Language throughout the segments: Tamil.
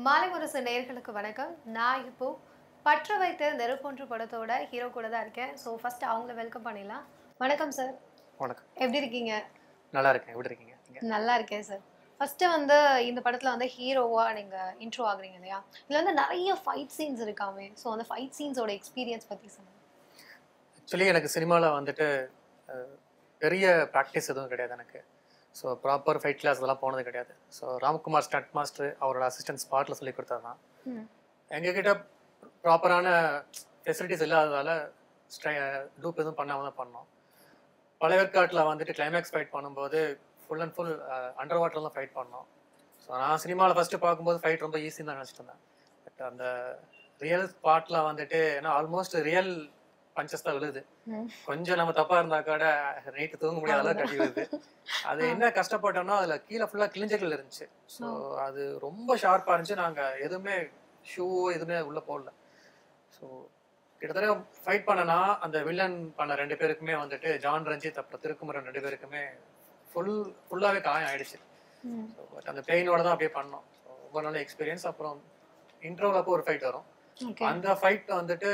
மாலை முரசு நேயர்களுக்கு வணக்கம் நான் இப்போ பற்ற வைத்த நெருப்பொன்று படத்தோட ஹீரோ கூட தான் இருக்கேன் ஸோ ஃபர்ஸ்ட் அவங்கள வெல்கம் பண்ணிடலாம் வணக்கம் சார் வணக்கம் எப்படி இருக்கீங்க நல்லா இருக்கேன் எப்படி இருக்கீங்க நீங்க நல்லா இருக்கேன் சார் ஃபர்ஸ்ட் வந்து இந்த படத்துல வந்து ஹீரோவா நீங்க இன்ட்ரோ ஆகுறீங்க இல்லையா இதுல வந்து நிறைய ஃபைட் சீன்ஸ் இருக்காமே ஸோ அந்த ஃபைட் சீன்ஸோட எக்ஸ்பீரியன்ஸ் பத்தி சொல்லுங்க ஆக்சுவலி எனக்கு சினிமாவில் வந்துட்டு அஹ், பெரிய ப்ராக்டிஸ் எதுவும் கிடையாது எனக்கு ஸோ ப்ராப்பர் ஃபைட் கிளாஸ் இதெல்லாம் போனது கிடையாது ஸோ ராம்குமார் ஸ்டண்ட் மாஸ்டர் அவரோட அசிஸ்டன்ட் ஸ்பாட்டில் சொல்லி கொடுத்தது தான் ம். எங்ககிட்ட ப்ராப்பரான ஃபெசிலிட்டிஸ் இல்லாததால ஸ்ட்ரை டூப் எதுவும் பண்ணாமல் தான் பண்ணோம் பழையற்காட்டில் வந்துட்டு கிளைமேக்ஸ் ஃபைட் பண்ணும்போது ஃபுல் அண்ட் ஃபுல் அண்டர் வாட்டரில் தான் ஃபைட் பண்ணோம் ஸோ நான் சினிமாவில் ஃபஸ்ட்டு பார்க்கும்போது ஃபைட் ரொம்ப ஈஸின்னு தான் நினச்சிட்டு இருந்தேன் பட் அந்த ரியல் ஸ்பாட்டில் வந்துட்டு ஏன்னா ஆல்மோஸ்ட் ரியல் பஞ்சஸ் தான் விழுது ம். கொஞ்சம் நம்ம தப்பா இருந்தா கூட நைட்டு தூங்க முடியாத அளவுக்கு கட்டி விழுது அது என்ன கஷ்டப்பட்டோம்னா அதுல கீழே ஃபுல்லா கிழிஞ்சல் இருந்துச்சு ஸோ அது ரொம்ப ஷார்ப்பா இருந்துச்சு நாங்க எதுவுமே ஷூ எதுவுமே உள்ள போடல ஸோ கிட்டத்தட்ட ஃபைட் பண்ணனா அந்த வில்லன் பண்ண ரெண்டு பேருக்குமே வந்துட்டு ஜான் ரஞ்சித் அப்புறம் திருக்குமரன் ரெண்டு பேருக்குமே ஃபுல் ஃபுல்லாவே காயம் ஆயிடுச்சு ம். ஸோ பட் அந்த பெயினோட தான் அப்படியே பண்ணோம் ஸோ ரொம்ப நல்ல எக்ஸ்பீரியன்ஸ் அப்புறம் இன்ட்ரோவில் அப்போ ஒரு ஃபைட் வரும் ஓகே அந்த ஃபைட் வந்துட்டு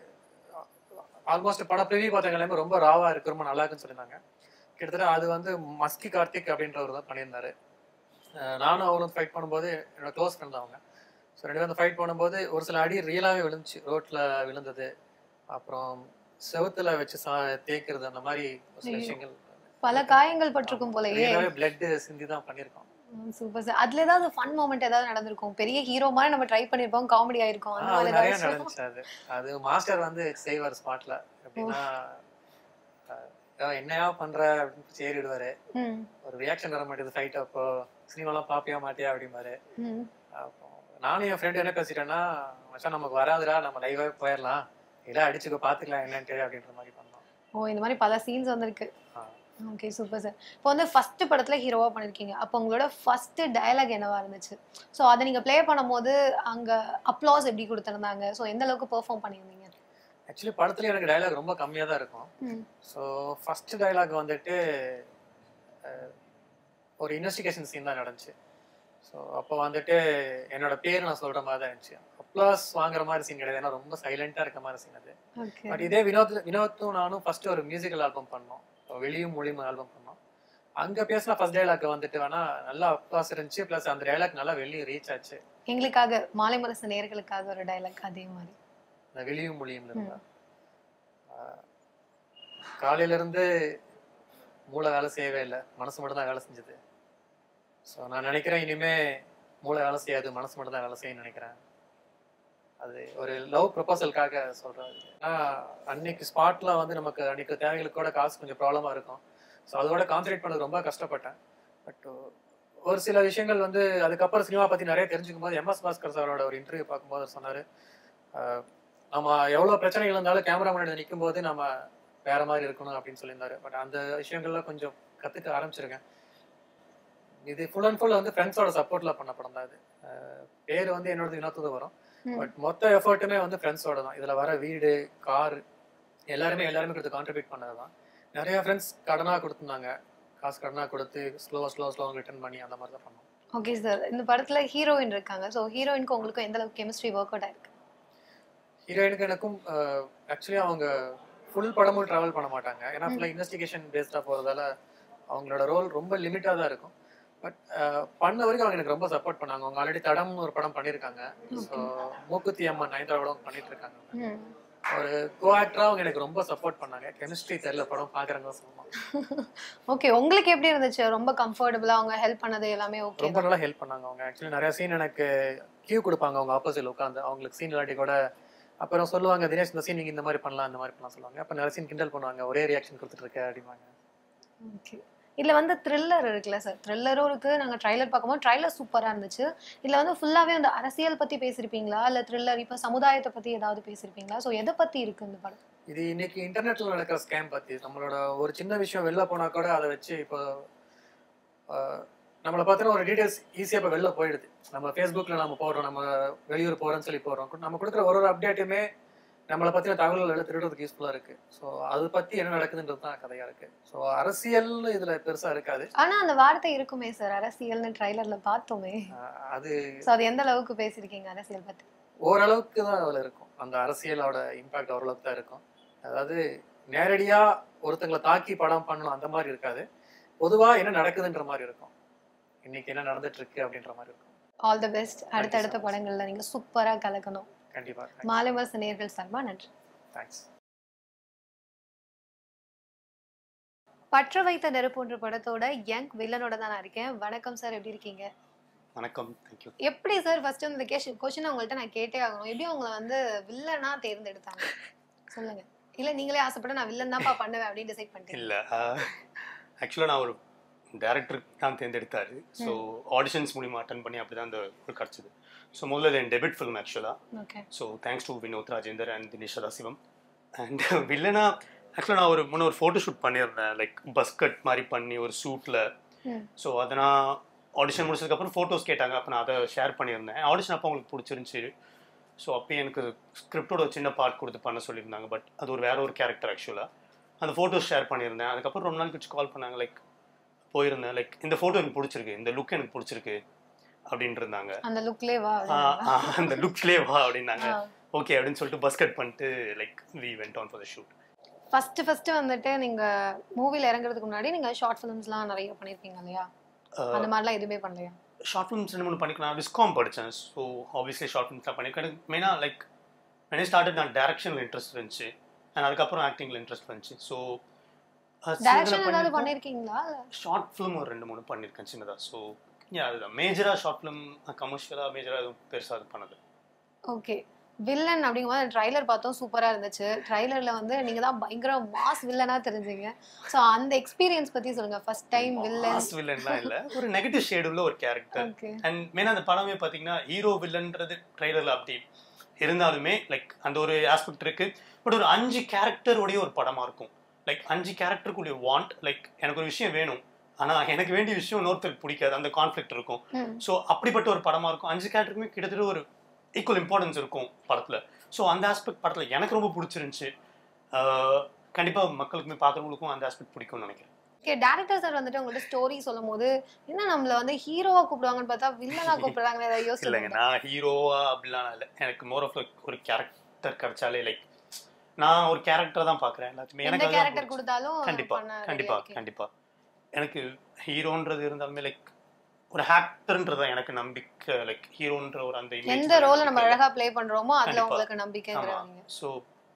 ஆல்மோஸ்ட் பட ப்ரிவியூ பார்த்தவங்க எல்லாமே ரொம்ப ராவா இருக்கு ரொம்ப நல்லா இருக்குன்னு சொல்லியிருந்தாங்க கிட்டத்தட்ட அது வந்து மஸ்கி கார்த்திக் அப்படின்றவர் தான் பண்ணியிருந்தாரு அஹ் நானும் அவரும் ஃபைட் பண்ணும்போது என்னோட க்ளோஸ் ஃப்ரெண்ட் அவங்க ஸோ ரெண்டு பேரும் ஃபைட் பண்ணும்போது ஒரு சில அடி ரியலாகவே விழுந்துச்சு ரோட்டில் விழுந்தது அப்புறம் செவுத்துல வச்சு சா தேய்க்கிறது அந்த மாதிரி ஒரு சில ஐயோ. விஷயங்கள் பல காயங்கள் பட்டிருக்கும் போலயே ரியலாகவே பிளட் சிந்தி தான் பண்ணியிருக்கோம் சூப்பர் சார் அதுல ஏதாவது ஃபன் மூமெண்ட் ஏதாவது நடந்திருக்கும் பெரிய ஹீரோ மாதிரி நம்ம ட்ரை பண்ணிருப்போம் காமெடி ஆயிருக்கும் அந்த ஆஹ் அது மாதிரி நிறைய ஏதாவது நடந்துச்சு அது அது மாஸ்டர் வந்து செய்வார் ஸ்பாட்ல எப்படின்னா அஹ் ஏதாவது என்னையா பண்ற அப்படின்னு சேரிடுவாரு ம் ஒரு ரியாக்ஷன் வர மாட்டேங்குது ஃபைட் அப்போ சினிமாலாம் பாப்பியா மாட்டியா அப்படிம்பாரு ம் அப்போ நானும் என் ஃப்ரெண்டு என்ன பேசிட்டேன்னா மச்சான் நமக்கு வராதுடா நம்ம லைவாக போயிடலாம் இல்லை அடிச்சுக்க பார்த்துக்கலாம் என்னன்ட்டு அப்படின்ற மாதிரி பண்ணோம் ஓ இந்த மாதிரி பல சீன்ஸ் வந்திருக்கு ஆ. ஓகே சூப்பர் சார் இப்போ வந்து ஃபர்ஸ்ட் படத்துல ஹீரோவா பண்ணிருக்கீங்க அப்போ உங்களோட ஃபர்ஸ்ட் டயலாக் என்னவா இருந்துச்சு ஸோ அதை நீங்க ப்ளே பண்ணும்போது அங்க அப்ளாஸ் எப்படி கொடுத்துருந்தாங்க ஸோ எந்த அளவுக்கு பெர்ஃபார்ம் பண்ணியிருந்தீங்க ஆக்சுவலி படத்துல எனக்கு டயலாக் ரொம்ப கம்மியாக தான் இருக்கும் ம் ஸோ ஃபர்ஸ்ட் டயலாக் வந்துட்டு அஹ், ஒரு இன்வெஸ்டிகேஷன் சீன் தான் நடந்துச்சு ஸோ அப்போ வந்துட்டு என்னோட பேர் நான் சொல்ற மாதிரி தான் இருந்துச்சு அப்ளாஸ் வாங்குற மாதிரி சீன் கிடையாது ஏன்னா ரொம்ப சைலண்டா இருக்க மாதிரி சீன் அது ஓகே பட் இதே வினோத் வினோத்தும் நானும் ஃபர்ஸ்ட் ஒரு மியூசிக்கல் ஆல்பம் பண்ணோம் So, வெளியும் மொழியும் ஆல்பம் பண்ணோம் அங்க பேசின ஃபர்ஸ்ட் டைலாக் வந்துட்டு வேணா நல்லா அப்ளாஸ் இருந்துச்சு ப்ளஸ் அந்த டைலாக் நல்லா வெளியே ரீச் ஆச்சு எங்களுக்காக மாலை மரசு நேர்களுக்காக ஒரு டயலாக் அதே மாதிரி இந்த வெளியும் மொழியும் இருந்தா ஆஹ், காலையில இருந்து மூளை வேலை செய்யவே இல்லை மனசு மட்டும் தான் வேலை செஞ்சது ஸோ நான் நினைக்கிறேன் இனிமே மூளை வேலை செய்யாது மனசு மட்டும் தான் வேலை செய்யணும்னு நினைக்கிறேன் அது ஒரு லவ் ப்ரொபோசலுக்காக சொல்றாரு ஏன்னா அன்னைக்கு ஸ்பாட்ல வந்து நமக்கு அன்னைக்கு தேவைகளுக்கு கூட காசு கொஞ்சம் ப்ராப்ளமா இருக்கும் ஸோ அதோட கான்சன்ட்ரேட் பண்ணது ரொம்ப கஷ்டப்பட்டேன் பட் ஒரு சில விஷயங்கள் வந்து அதுக்கப்புறம் சினிமா பத்தி நிறைய தெரிஞ்சுக்கும் போது எம்எஸ் பாஸ்கர் சாரோட ஒரு இன்டர்வியூ பார்க்கும்போது அவர் சொன்னாரு ஆஹ் நம்ம எவ்வளவு பிரச்சனைகள் இருந்தாலும் கேமரா முன்னாடி நிற்கும் போது நம்ம வேற மாதிரி இருக்கணும் அப்படின்னு சொல்லியிருந்தாரு பட் அந்த விஷயங்கள்ல கொஞ்சம் கத்துக்க ஆரம்பிச்சிருக்கேன் இது ஃபுல் அண்ட் ஃபுல் வந்து ஃப்ரெண்ட்ஸோட சப்போர்ட்ல பண்ண படம் தான் இது ஆஹ் பேர் வந்து என்னோட வினோத்தது வரும் ம். பட் மொத்த எஃபர்ட்டுமே வந்து ஃப்ரெண்ட்ஸோட தான் இதுல வர வீடு கார் எல்லாருமே எல்லாருமே கொடுத்து கான்ட்ரிபியூட் பண்ணது தான் நிறைய ஃப்ரெண்ட்ஸ் கடனா கொடுத்துருந்தாங்க காசு கடனா கொடுத்து ஸ்லோ ஸ்லோ ஸ்லோ ரிட்டர்ன் பண்ணி அந்த மாதிரி தான் பண்ணோம் ஓகே சார் இந்த படத்துல ஹீரோயின் இருக்காங்க ஸோ ஹீரோயினுக்கு உங்களுக்கும் எந்த அளவுக்கு கெமிஸ்ட்ரி ஒர்க் அவுட் ஆயிருக்கு ஹீரோயினுக்கு எனக்கும் ஆக்சுவலி அவங்க ஃபுல் படமும் ட்ராவல் பண்ண மாட்டாங்க ஏன்னா ஃபுல்லாக இன்வெஸ்டிகேஷன் பேஸ்டாக போகிறதால அவங்களோட ரோல் ரொம்ப லிமிட்டாக தான் இருக்கும் பட் பண்ண வரைக்கும் அவங்க எனக்கு ரொம்ப சப்போர்ட் பண்ணாங்க அவங்க ஆல்ரெடி தடம்னு ஒரு படம் பண்ணியிருக்காங்க ஸோ மூக்குத்தி அம்மன் நயன்தாரோட பண்ணிட்டு இருக்காங்க ம் ஒரு கோ ஆக்டராக அவங்க எனக்கு ரொம்ப சப்போர்ட் பண்ணாங்க கெமிஸ்ட்ரி தெரியல படம் பார்க்குறாங்க சொல்லலாம் ஓகே உங்களுக்கு எப்படி இருந்துச்சு ரொம்ப கம்ஃபர்டபுளா அவங்க ஹெல்ப் பண்ணது எல்லாமே ஓகே ரொம்ப நல்லா ஹெல்ப் பண்ணாங்க அவங்க ஆக்சுவலி நிறைய சீன் எனக்கு கியூ கொடுப்பாங்க அவங்க ஆப்போசிட்ல உட்காந்து அவங்களுக்கு சீன் இல்லாட்டி கூட அப்புறம் சொல்லுவாங்க தினேஷ் இந்த சீன் நீங்க இந்த மாதிரி பண்ணலாம் இந்த மாதிரி பண்ணலாம் சொல்லுவாங்க அப்ப நிறைய சீன் கிண்டல் பண்ணுவாங்க ஒரே ரியாக்ஷன் கொடுத்துட்டு இருக்க அப்படிம்பாங்க ஓகே இதுல வந்து த்ரில்லர் இருக்குல்ல சார் த்ரில்லரும் இருக்கு நாங்க ட்ரைலர் பார்க்கும்போது ட்ரைலர் சூப்பரா இருந்துச்சு இதுல வந்து ஃபுல்லாவே அந்த அரசியல் பத்தி பேசிருப்பீங்களா இல்ல த்ரில்லர் இப்ப சமுதாயத்தை பத்தி ஏதாவது பேசிருப்பீங்களா சோ எதை பத்தி இருக்கு இந்த படம் இது இன்னைக்கு இன்டர்நெட்ல நடக்கிற ஸ்கேம் பத்தி நம்மளோட ஒரு சின்ன விஷயம் வெளில போனா கூட அதை வச்சு இப்போ ஆஹ், நம்மளை பார்த்தீங்கன்னா ஒரு டீடைல்ஸ் ஈஸியாக இப்போ வெளில போயிடுது நம்ம ஃபேஸ்புக்கில் நம்ம போடுறோம் நம்ம வெளியூர் போகிறோம்னு சொல்லி போடுறோம் நம்ம கொடுக்குற ஒரு ஒரு அப்டேட்டுமே நம்மளை பத்தின தகவல்கள் எல்லாம் திருடுறதுக்கு யூஸ்ஃபுல்லா இருக்கு ஸோ அது பத்தி என்ன நடக்குதுன்றது தான் கதையா இருக்கு ஸோ அரசியல் இதுல பெருசா இருக்காது ஆனா அந்த வார்த்தை இருக்குமே சார் அரசியல்னு ட்ரைலர்ல பார்த்தோமே ஆஹ் அது சோ அது எந்த அளவுக்கு பேசிருக்கீங்க அரசியல் பத்தி ஓரளவுக்கு தான் அதுல இருக்கும் அந்த அரசியலோட இம்பாக்ட் ஓரளவுக்கு தான் இருக்கும் அதாவது நேரடியா ஒருத்தங்களை தாக்கி படம் பண்ணணும் அந்த மாதிரி இருக்காது பொதுவா என்ன நடக்குதுன்ற மாதிரி இருக்கும் இன்னைக்கு என்ன நடந்துட்டு இருக்கு அப்படின்ற மாதிரி இருக்கும் ஆல் தி பெஸ்ட் அடுத்தடுத்த so much. படங்கள்ல நீங்க சூப்பரா கலக்கணும் கண்டிப்பா மாலைமஸ் நேர்கள் சார்பா நன்றி தேங்க்ஸ் பற்ற வைத்த நெருப்புன்ற படத்தோட யங் வில்லனோட தான் நான் இருக்கேன் வணக்கம் சார் எப்படி இருக்கீங்க வணக்கம் தேங்க்யூ எப்படி சார் ஃபர்ஸ்ட் இந்த கேஷன் கொஸ்டின் உங்கள்ட்ட நான் கேட்டே ஆகணும் எப்படி உங்களை வந்து வில்லனா தேர்ந்தெடுத்தாங்க சொல்லுங்க இல்ல நீங்களே ஆசைப்பட நான் வில்லன் தான்ப்பா பண்ணுவேன் அப்படின்னு டிசைட் பண்ணிட்டேன் இல்லை ஆக்சுவலாக நான் ஒரு டேரக்டர் தான் தேர்ந்தெடுத்தாரு ஸோ ஆடிஷன்ஸ் மூலிமா அட்டன் பண்ணி அப்படி தான் அந்த ஒரு கிடச்சிது ஸோ முதல்ல இது என் டெபிட் ஃபிலிம் ஆக்சுவலாக okay so thanks to Vinod Rajender and Dinesh Sadasivam and வில்லனா ஆக்சுவலாக நான் ஒரு முன்ன ஒரு ஃபோட்டோ ஷூட் பண்ணியிருந்தேன் லைக் பஸ்கட் மாதிரி பண்ணி ஒரு சூட்டில் ம். ஸோ அதை நான் ஆடிஷன் முடிச்சதுக்கப்புறம் ஃபோட்டோஸ் கேட்டாங்க அப்போ நான் அதை ஷேர் பண்ணியிருந்தேன் ஆடிஷன் அப்போ உங்களுக்கு பிடிச்சிருந்துச்சி ஸோ அப்போ எனக்கு ஸ்கிரிப்டோட ஒரு சின்ன பார்ட் கொடுத்து பண்ண சொல்லியிருந்தாங்க பட் அது ஒரு வேற ஒரு கேரக்டர் ஆக்சுவலாக அந்த ஃபோட்டோஸ் ஷேர் பண்ணியிருந்தேன் அதுக்கப்புறம் ரொம்ப நாள் கழிச்சு கால் பண்ணாங்க லைக் போயிருந்தேன் லைக் இந்த ஃபோட்டோ எனக்கு பிடிச்சிருக்கு இந்த லுக் எனக்கு பிடிச்சிருக்கு அப்படின்ட்டு இருந்தாங்க அந்த லுக்லே வா ஆ, ஆ, அந்த லுக்ஸ்லேயே வா அப்படின்னாங்க ஓகே அப்படின்னு சொல்லிட்டு பஸ் கட் பண்ணிட்டு like we went on for the shoot first first வந்துட்டு நீங்க மூவில இறங்குறதுக்கு முன்னாடி நீங்க ஷார்ட் ஃபிலிம்ஸ்லாம் நிறைய பண்ணிருக்கீங்க இல்லையா அந்த மாதிரிலாம் எதுவுமே பண்ணலையா ஷார்ட் ஃபிலிம்ஸ் ரெண்டு மூணு பண்ணிக்கலாம் விஸ்காம் படித்தேன் ஸோ ஆப்வியஸ்லி ஷார்ட் ஃபிலிம்ஸ்லாம் பண்ணியிருக்கேன் எனக்கு மெயினாக லைக் மெனே ஸ்டார்டட் நான் டேரக்ஷனில் இன்ட்ரெஸ்ட் இருந்துச்சு அண்ட் அதுக்கப்புறம் ஆக்டிங்கில் இன்ட்ரெஸ்ட் இருந்துச்சு ஸோ டைரக்ஷன் ஏதாவது பண்ணிருக்கீங்களா இல்ல ஷார்ட் ஃபிலிம் ஒரு ரெண்டு மூணு பண்ணியிருக்கேன் சின்னதாக ஸோ அதுதான் மேஜராக ஷார்ட் ஃபிலிம் கமர்ஷியலாக மேஜராக எதுவும் பெருசாக இது பண்ணது ஓகே வில்லன் அப்படிங்கும்போது ட்ரைலர் பார்த்தோம் சூப்பரா இருந்துச்சு ட்ரைலர்ல வந்து நீங்க தான் பயங்கர மாஸ் வில்லனா தெரிஞ்சீங்க ஸோ அந்த எக்ஸ்பீரியன்ஸ் பத்தி சொல்லுங்க ஃபர்ஸ்ட் டைம் வில்லன் மாஸ் வில்லன்லாம் இல்லை ஒரு நெகட்டிவ் ஷேடுள்ள ஒரு கேரக்டர் ஓகே அண்ட் மெயினாக அந்த படமே பார்த்தீங்கன்னா ஹீரோ வில்லன்றது ட்ரைலரில் அப்படி இருந்தாலுமே லைக் அந்த ஒரு ஆஸ்பெக்ட் இருக்கு பட் ஒரு அஞ்சு கேரக்டருடைய ஒரு படமா இருக்கும் லைக் அஞ்சு கேரக்டருக்குடைய வாண்ட் லைக் எனக்கு ஒரு விஷயம் வேணும் ஆனா எனக்கு வேண்டிய விஷயம் இன்னொருத்தருக்கு பிடிக்காது அந்த கான்ஃப்ளிக்ட் இருக்கும் ஸோ அப்படிப்பட்ட ஒரு படமா இருக்கும் அஞ்சு கேரக்டருக்குமே கிட்டத்தட்ட ஒரு ஈக்குவல் இம்பார்ட்டன்ஸ் இருக்கும் படத்துல ஸோ அந்த ஆஸ்பெக்ட் படத்துல எனக்கு ரொம்ப பிடிச்சிருந்துச்சு ஆஹ் கண்டிப்பா மக்களுக்குமே பார்க்குறவங்களுக்கும் அந்த ஆஸ்பெக்ட் பிடிக்கும்னு நினைக்கிறேன் ஓகே டேரக்டர் சார் வந்துட்டு உங்கள்ட்ட ஸ்டோரி சொல்லும் போது என்ன நம்மள வந்து ஹீரோவா கூப்பிடுவாங்கன்னு பார்த்தா வில்லனா கூப்பிடுறாங்கன்னு ஏதாவது இல்லைங்க யோசிச்சு நான் ஹீரோவா அப்படிலாம் இல்லை எனக்கு மோர் ஆஃப் ஒரு கேரக்டர் கிடைச்சாலே லைக் நான் ஒரு கேரக்டர் தான் பார்க்குறேன் எல்லாத்துமே எந்த எனக்கு அதுதான் கேரக்டர் பிடிக்கும். கொடுத்தாலும் கண்டிப்பா பண்ண ready கண்டிப்பா இருக்கீங்க. கண்டிப்பா எனக்கு ஹீரோன்றது இருந்தாலுமே லைக் ஒரு ஹேக்டர்ன்றது எனக்கு நம்பிக்கை லைக் ஹீரோன்ற ஒரு அந்த image எந்த தான் ரோல எனக்கு நம்ம இல்லை. அழகா ப்ளே பண்றோமோ அதுல கண்டிப்பா. உங்களுக்கு நம்பிக்கைங்கிறவங்க ஸோ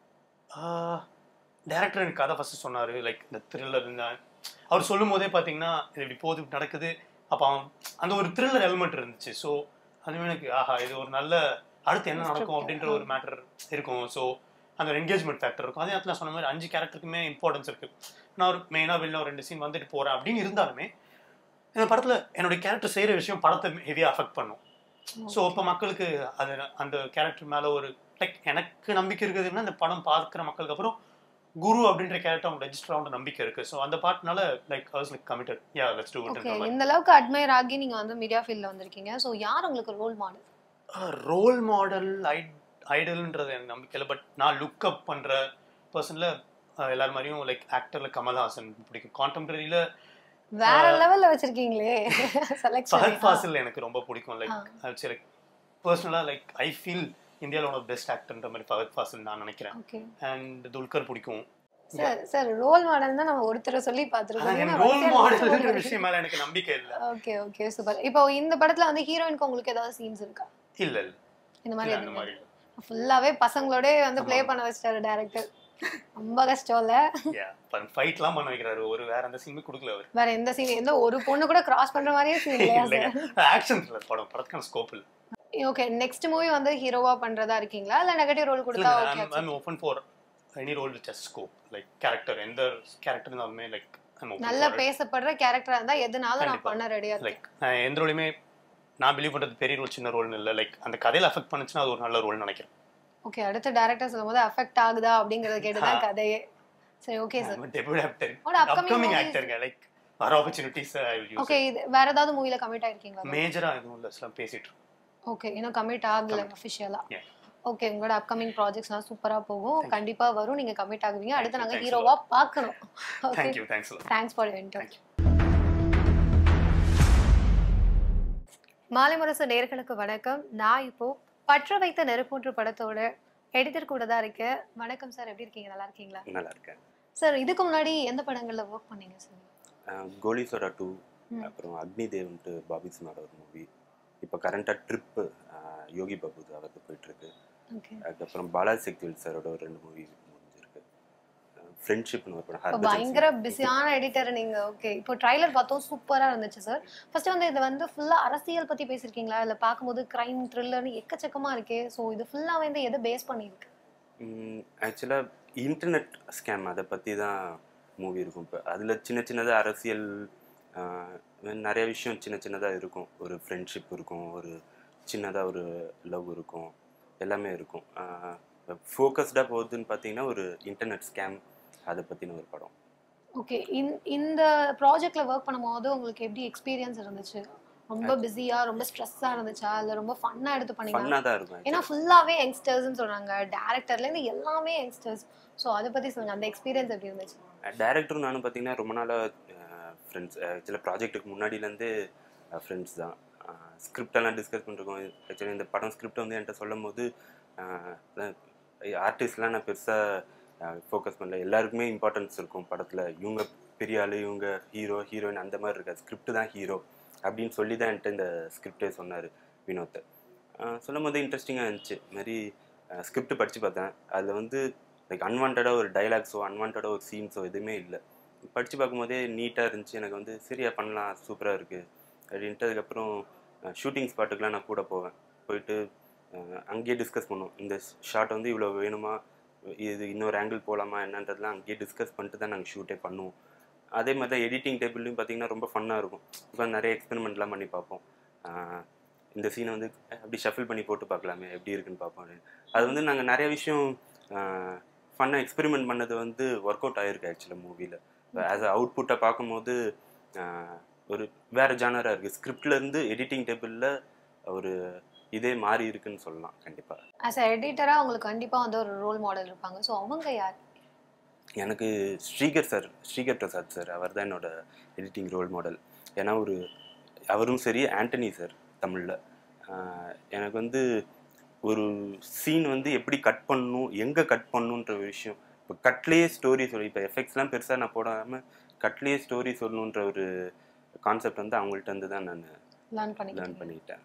டேரக்டர் எனக்கு கதை ஃபர்ஸ்ட் சொன்னாரு லைக் இந்த த்ரில்லர் இருந்தா அவர் சொல்லும் போதே பார்த்தீங்கன்னா இது இப்படி போகுது இப்படி நடக்குது அப்போ அவன் அந்த ஒரு த்ரில்லர் எலிமெண்ட் இருந்துச்சு ஸோ அதுவே எனக்கு ஆஹா இது ஒரு நல்ல அடுத்து என்ன நடக்கும் Script. அப்படின்ற ஒரு மேட்டர் இருக்கும் ஸோ அந்த ஒரு என்கேஜ்மெண்ட் ஃபேக்டர் இருக்கும் அதே நேரத்தில் நான் சொன்ன மாதிரி அஞ்சு கேரக்டருக்குமே இம்பார்ட்டன்ஸ் இருக்கு நான் ஒரு மெயினாக வெளில ஒரு ரெண்டு சீன் வந்துட்டு போறேன் அப்படின்னு இருந்தாலுமே இந்த படத்துல என்னுடைய கேரக்டர் செய்யற விஷயம் படத்தை ஹெவியாக அஃபெக்ட் பண்ணும் ஸோ இப்போ மக்களுக்கு அது அந்த கேரக்டர் மேல ஒரு லைக் எனக்கு நம்பிக்கை இருக்குதுன்னா இந்த படம் பார்க்குற மக்களுக்கு அப்புறம் குரு அப்படின்ற கேரக்டர் அவங்க ரெஜிஸ்டர் ஆகிற நம்பிக்கை இருக்கு ஸோ அந்த பார்ட்னால like hours like committed yeah let's do okay it இந்த அளவுக்கு அட்மையர் ஆகி நீங்க வந்து மீடியா ஃபீல்ட்ல வந்திருக்கீங்க சோ யார் உங்களுக்கு ரோல் மாடல் ரோல் மாடல் ஐடல்ன்றது எனக்கு நம்பிக்கை இல்லை பட் நான் லுக் அப் பண்ற பர்சன்ல எல்லார் மாதிரியும் லைக் ஆக்டர்ல கமல்ஹாசன் பிடிக்கும் கான்டெம்பரரியில வேற லெவல்ல வச்சிருக்கீங்களே ஃபஹத் செலக்ஷன் ஃபாசில் எனக்கு ரொம்ப பிடிக்கும் லைக் லைக் பர்சனலாக லைக் ஐ ஃபீல் இந்தியாவில் ஒன் ஆஃப் பெஸ்ட் ஆக்டர்ன்ற மாதிரி ஃபஹத் ஃபாசில் நான் நினைக்கிறேன் ஓகே அண்ட் துல்கர் பிடிக்கும் சார் சார் ரோல் மாடல் தான் நம்ம ஒருத்தரை சொல்லி ஆனா ரோல் மாடல்ன்ற விஷயம் மேல எனக்கு நம்பிக்கை இல்ல ஓகே ஓகே சூப்பர் இப்போ இந்த படத்துல வந்து ஹீரோயினுக்கு உங்களுக்கு ஏதாவது சீன்ஸ் இருக்கா இல்ல இல்ல இந்த மாதிரி இல்ல, அந்த எதுவுமே மாதிரி இல்ல ஃபுல்லாவே பசங்களோட வந்து ப்ளே ஆமா. பண்ண வச்சிட்டாரு டேரக்டர் ரொம்ப கஷ்டம் இல்ல ஃபைட்லாம் பண்ண வைக்கிறாரு ஒரு வேற அந்த சீனுமே கொடுக்கல அவர் வேற எந்த சீன் எந்த ஒரு பொண்ணு கூட கிராஸ் பண்ற மாதிரியே சீன் இல்லையா இல்லைங்க சார் ஆக்ஷன் த்ரில்லர் படம் படத்துக்கான ஸ்கோப் இல்ல ஓகே நெக்ஸ்ட் மூவி வந்து ஹீரோவா பண்றதா இருக்கீங்களா இல்ல நெகட்டிவ் ரோல் கொடுத்தா okay I'm open for any role with scope like character எந்த கேரக்டர் இருந்தாலுமே லைக் நல்ல பேசப்படுற கேரக்டரா இருந்தா எதுனாலும் நான் கண்டிப்பா. பண்ண ரெடியா இருக்கேன் லைக் நான் எந்த ரோலுமே நான் பிலீவ் பண்றது பெரிய ரோல் சின்ன ரோல்னு இல்லை லைக் அந்த கதையில அஃபெக்ட் பண்ணுச்சுன்னா அது ஒரு நல்ல ரோல் நினைக்கிறேன் ஓகே அடுத்த டேரக்டர் சொல்லும்போது அஃபெக்ட் ஆகுதா அப்படிங்கறத கேட்டு தான் கதையே சரி ஓகே சார் டெபியூட் ஆக்டர் உங்களோட upcoming அப்கமிங் movies- ஆக்டருங்க லைக் வர opportunities I will use okay இது வேற ஏதாவது மூவில கமிட் ஆயிருக்கீங்களா மேஜரா எதுவும் இல்லை சில பேசிட்டு இருக்கோம். ஓகே இன்னும் கமிட் ஆகல அஃபிஷியலா Yeah. ஓகே உங்களோட அப்கமிங் ப்ராஜெக்ட்ஸ்லாம் சூப்பரா போகும் Thank you. கண்டிப்பா வரும் நீங்க கமிட் ஆகுவீங்க Thank அடுத்து you, நாங்க thanks a ஹீரோவா பார்க்கணும் okay thank you thanks thanks for your Thank Maalai முரசு நேர்களுக்கு வணக்கம் நான் இப்போ பற்ற வைத்த நெருப்பூற்று படத்தோட எடிட்டர் கூட தான் இருக்கேன் வணக்கம் சார் எப்படி இருக்கீங்க நல்லா இருக்கீங்களா நல்லா இருக்கேன் சார் இதுக்கு முன்னாடி எந்த படங்கள்ல ஒர்க் பண்ணீங்க சார் அஹ் கோலிசோரா டூ ம். அப்புறம் அக்னி தேவ்ன்ட்டு பாபி சினோட ஒரு மூவி இப்போ கரண்டாக ட்ரிப்பு யோகி பாபு அவருக்கு போயிட்டுருக்கு ஓகே அதுக்கப்புறம் பாலாஜி சக்திவேல் சாரோட ஒரு ரெண்டு மூவி முடிஞ்சிருக்கு ஃப்ரெண்ட்ஷிப்னு ஒரு படம் இப்போ ஹர்பஜன் பயங்கர சிங். பிஸியான எடிட்டர் நீங்க ஓகே இப்போ ட்ரைலர் பார்த்தோம் சூப்பரா இருந்துச்சு சார் ஃபர்ஸ்ட் வந்து இது வந்து ஃபுல்லா அரசியல் பத்தி பேசியிருக்கீங்களா இல்ல பார்க்கும்போது கிரைம் த்ரில்லர்னு எக்கச்சக்கமா இருக்கே ஸோ இது ஃபுல்லா வந்து எதை பேஸ் பண்ணியிருக்கு ஆக்சுவலாக இன்டர்நெட் ஸ்கேம் அதை பற்றி தான் மூவி இருக்கும் இப்போ அதில் சின்ன சின்னதாக அரசியல் ஆஹ், நிறைய விஷயம் சின்ன சின்னதாக இருக்கும் ஒரு ஃப்ரெண்ட்ஷிப் இருக்கும் ஒரு சின்னதாக ஒரு லவ் இருக்கும் எல்லாமே இருக்கும் ஃபோக்கஸ்டாக போகுதுன்னு பார்த்தீங்கன்னா ஒரு இன்டர்நெட் ஸ்கேம் அதை பற்றின ஒரு படம் ஓகே இந்த ப்ராஜெக்ட்ல ஒர்க் பண்ணும்போது உங்களுக்கு எப்படி எக்ஸ்பீரியன்ஸ் இருந்துச்சு ரொம்ப பிஸியா ரொம்ப ஸ்ட்ரெஸ்ஸா இருந்துச்சா இல்ல ரொம்ப ஃபன்னா எடுத்து பண்ணீங்களா ஃபன்னாக தான் இருக்கும் ஏன்னா ஃபுல்லாவே யங்ஸ்டர்ஸ்னு சொல்றாங்க டேரக்டர்ல இருந்து எல்லாமே யங்ஸ்டர்ஸ் ஸோ அதை பத்தி சொல்லுங்க அந்த எக்ஸ்பீரியன்ஸ் எப்படி இருந்துச்சு டேரக்டரும் நானும் பார்த்தீங்கன்னா ரொம்ப நாளாக ஃப்ரெண்ட்ஸ் ஆக்சுவலாக ப்ராஜெக்ட்டுக்கு முன்னாடியிலேருந்து ஃப்ரெண்ட்ஸ் தான் ஸ்கிரிப்ட் எல்லாம் டிஸ்கஸ் பண்ணிருக்கோம் ஆக்சுவலி இந்த படம் ஸ்கிரிப்ட் வந்து என்கிட்ட சொல்லும் போது ஆர்டிஸ்ட்லாம் நான் பெருசாக ஃபோக்கஸ் பண்ணல எல்லாருக்குமே இம்பார்ட்டன்ஸ் இருக்கும் படத்தில் இவங்க பெரிய ஆளு இவங்க ஹீரோ ஹீரோயின் அந்த மாதிரி இருக்காது ஸ்கிரிப்ட் தான் ஹீரோ அப்படின்னு சொல்லி தான் என்கிட்ட இந்த ஸ்கிரிப்டே சொன்னார் வினோத் சொல்லும் போது இன்ட்ரெஸ்டிங்காக இருந்துச்சு இது மாதிரி ஸ்கிரிப்ட் படித்து பார்த்தேன் அதில் வந்து லைக் அன்வான்டாக ஒரு டைலாக்ஸோ அன்வான்டாக ஒரு சீன்ஸோ எதுவுமே இல்லை படித்து பார்க்கும்போதே நீட்டாக இருந்துச்சு எனக்கு வந்து சரியா பண்ணலாம் சூப்பராக இருக்குது அப்படின்ட்டு அதுக்கப்புறம் ஷூட்டிங் ஸ்பாட்டுக்கெலாம் நான் கூட போவேன் போயிட்டு அஹ், அங்கேயே டிஸ்கஸ் பண்ணுவோம் இந்த ஷாட் வந்து இவ்வளோ வேணுமா இது இன்னொரு ஆங்கிள் போகலாமா என்னன்றதெல்லாம் அங்கேயே டிஸ்கஸ் பண்ணிட்டு தான் நாங்கள் ஷூட்டே பண்ணுவோம் அதே மாதிரி தான் எடிட்டிங் டேபிள்லையும் பார்த்தீங்கன்னா ரொம்ப ஃபன்னாக இருக்கும் இப்போ நிறைய எக்ஸ்பெரிமெண்ட்லாம் பண்ணி பார்ப்போம் அஹ், இந்த சீனை வந்து அப்படி ஷஃபில் பண்ணி போட்டு பார்க்கலாமே எப்படி இருக்குன்னு பார்ப்போம் அப்படின்னு. அது வந்து நாங்கள் நிறைய விஷயம் ஃபன்னாக எக்ஸ்பெரிமெண்ட் பண்ணது வந்து ஒர்க் அவுட் ஆகிருக்கு ஆக்சுவலாக மூவியில் ஆஸ் அ அவுட்புட்டை பார்க்கும்போது ஆஹ், ஒரு வேறு ஜானராக இருக்குது ஸ்கிரிப்ட்லேருந்து எடிட்டிங் டேபிளில் ஒரு இதே மாறி இருக்குன்னு சொல்லலாம் கண்டிப்பாக ஆஸ் அ எடிட்டரா உங்களுக்கு கண்டிப்பா வந்து ஒரு ரோல் மாடல் இருப்பாங்க ஸோ அவங்க யார் எனக்கு ஸ்ரீகர் சார் ஸ்ரீகர் பிரசாத் சார் அவர் தான் என்னோட எடிட்டிங் ரோல் மாடல் ஏன்னா ஒரு அவரும் சரி ஆண்டனி சார் தமிழில் எனக்கு வந்து ஒரு சீன் வந்து எப்படி கட் பண்ணணும் எங்கே கட் பண்ணணுன்ற ஒரு விஷயம் இப்போ கட்லேயே ஸ்டோரி சொல்லி இப்போ எஃபெக்ட்ஸ்லாம் பெருசாக நான் போடாமல் கட்லேயே ஸ்டோரி சொல்லணுன்ற ஒரு கான்செப்ட் வந்து அவங்கள்ட்ட இருந்து தான் நான் லேர்ன் லேர்ன் பண்ணிக்கிட்டீங்க பண்ணிக்கிட்டேன்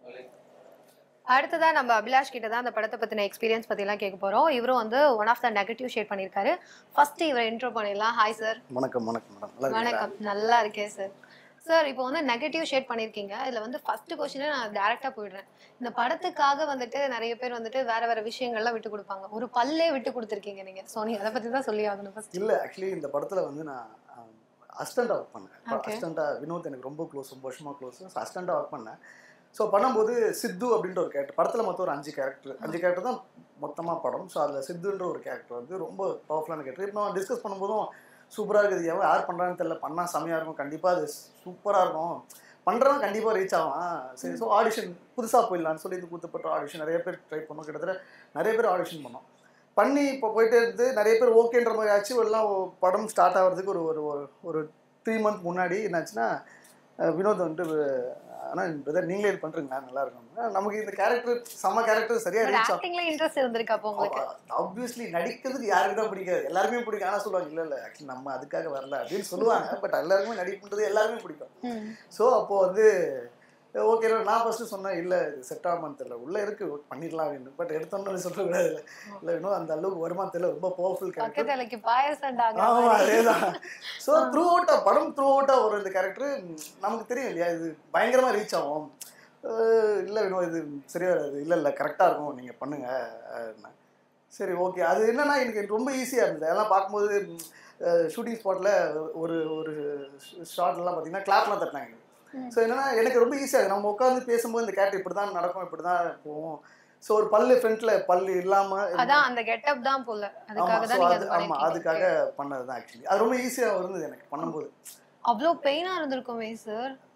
அடுத்ததா நம்ம அபிலாஷ் கிட்ட தான் அந்த படத்தை பத்தின எக்ஸ்பீரியன்ஸ் பத்தி எல்லாம் கேட்க போறோம் இவரும் வந்து one of the negative shade பண்ணியிருக்காரு ஃபர்ஸ்ட் இவரை இன்ட்ரோ பண்ணிடலாம் ஹாய் சார் வணக்கம் வணக்கம் மேடம் நல்லா இருக்கீங்களா? வணக்கம் நல்லா இருக்கேன் சார் சார் இப்போ வந்து நெகட்டிவ் ஷேட் பண்ணியிருக்கீங்க இதுல வந்து ஃபர்ஸ்ட் கொஸ்டினே நான் டேரக்டா போயிடுறேன் இந்த படத்துக்காக வந்துட்டு நிறைய பேர் வந்துட்டு வேற வேற விஷயங்கள்லாம் விட்டு கொடுப்பாங்க ஒரு பல்லே விட்டு கொடுத்துருக்கீங்க நீங்க ஸோ நீங்க அதை பத்தி தான் சொல்லி ஆகணும் ஃபர்ஸ்ட் இல்ல ஆக்சுவலி இந்த படத்துல வந்து நான் அசிஸ்டண்டா ஒர்க் பண்ணேன் Okay. அசிஸ்டண்டா வினோத் எனக்கு ரொம்ப க்ளோஸ் ரொம்ப வருஷமா க்ளோஸ் ஸோ அசிஸ்டண்டா ஒர்க் பண்ணேன் ஸோ பண்ணும்போது சித்து அப்படின்ற ஒரு கேரக்டர் படத்துல மொத்தம் ஒரு அஞ்சு கேரக்டர் அஞ்சு கேரக்டர் தான் மொத்தமா படம் ஸோ அதுல சித்துன்ற ஒரு கேரக்டர் வந்து ரொம்ப பவர்ஃபுல்லான கேரக்டர் இப்போ நான் டிஸ்கஸ் பண்ணும்போதும் சூப்பரா இருக்குது எவன் யார் பண்றான்னு தெரியல பண்ணா செமையா இருக்கும் கண்டிப்பா அது சூப்பரா இருக்கும் பண்றவன் கண்டிப்பா ரீச் ஆவான் சரி ஸோ ஆடிஷன் புதுசா போயிடலாம்னு சொல்லி இது கொடுத்தப்பட்ட ஆடிஷன் நிறைய பேர் ட்ரை பண்ணோம் கிட்டத்தட்ட நிறைய பேர் ஆடிஷன் பண்ணோம் பண்ணி இப்போ போயிட்டே இருந்து நிறைய பேர் ஓகேன்ற மாதிரி ஆச்சு எல்லாம் படம் ஸ்டார்ட் ஆகிறதுக்கு ஒரு ஒரு ஒரு ஒரு த்ரீ மந்த் முன்னாடி என்னாச்சுன்னா அஹ் வினோத் வந்துட்டு ஆனால் பிரதர் நீங்களே இது பண்ணுறீங்களா நல்லா இருக்கும் ஆனா, நமக்கு இந்த கேரக்டர் செம்ம கேரக்டர் சரியா ரீச் ஆகும் ஆக்டிங்ல இன்ட்ரெஸ்ட் இருந்திருக்கு அப்போ உங்களுக்கு ஆப்வியஸ்லி நடிக்கிறதுக்கு யாருக்கு தான் பிடிக்காது எல்லாருமே பிடிக்கும் ஆனால் சொல்லுவாங்க இல்லை இல்லை ஆக்சுவலி நம்ம அதுக்காக வரல அப்படின்னு சொல்லுவாங்க பட் எல்லாருமே நடிப்புன்றது எல்லாருமே பிடிக்கும் ம். ஸோ அப்போ வந்து ஓகே நான் ஃபர்ஸ்ட் சொன்னேன் இல்லை இது செட் ஆகாமன்னு தெரியல உள்ள இருக்கு பண்ணிடலாம் அப்படின்னு பட் எடுத்தோன்னு சொல்லக்கூடாது இல்லை இன்னும் அந்த அளவுக்கு வருமா தெரியல ரொம்ப பவர்ஃபுல் கேரக்டர் பக்கத்து இலைக்கு பாயசம் ஆமா அதேதான் ஸோ த்ரூ அவுட்டா படம் த்ரூ அவுட்டா வரும் இந்த கேரக்டர் நமக்கு தெரியும் இல்லையா இது பயங்கரமா ரீச் ஆகும் அஹ் இல்ல வேணும் இது சரியா வராது இல்ல இல்ல கரெக்டா இருக்கும் நீங்க பண்ணுங்க அஹ் சரி ஓகே அது என்னன்னா எனக்கு ரொம்ப ஈஸியா இருந்தது அதெல்லாம் பார்க்கும்போது ஷூட்டிங் ஸ்பாட்ல ஒரு ஒரு ஷார்ட்லாம் பார்த்தீங்கன்னா கிளாப்லாம் தட்டினாங்க ம். ஸோ என்னன்னா எனக்கு ரொம்ப ஈஸியாக இருக்கு நம்ம உட்காந்து பேசும்போது இந்த கேரக்டர் இப்படி தான் நடக்கும் இப்படி தான் போகும் ஸோ ஒரு பல்லு ஃப்ரண்ட்ல பல்லு இல்லாம அதான் அந்த கெட்டப் தான் போல ஆமா அதுக்காக ஸோ தான் நீங்க அது அது ஆமா பண்ணிருக்கீங்க அதுக்காக பண்ணது தான் ஆக்சுவலி அது ரொம்ப ஈஸியாக இருந்தது எனக்கு பண்ணும்போது அவ்வளோ பெயினா இருந்திருக்குமே சார்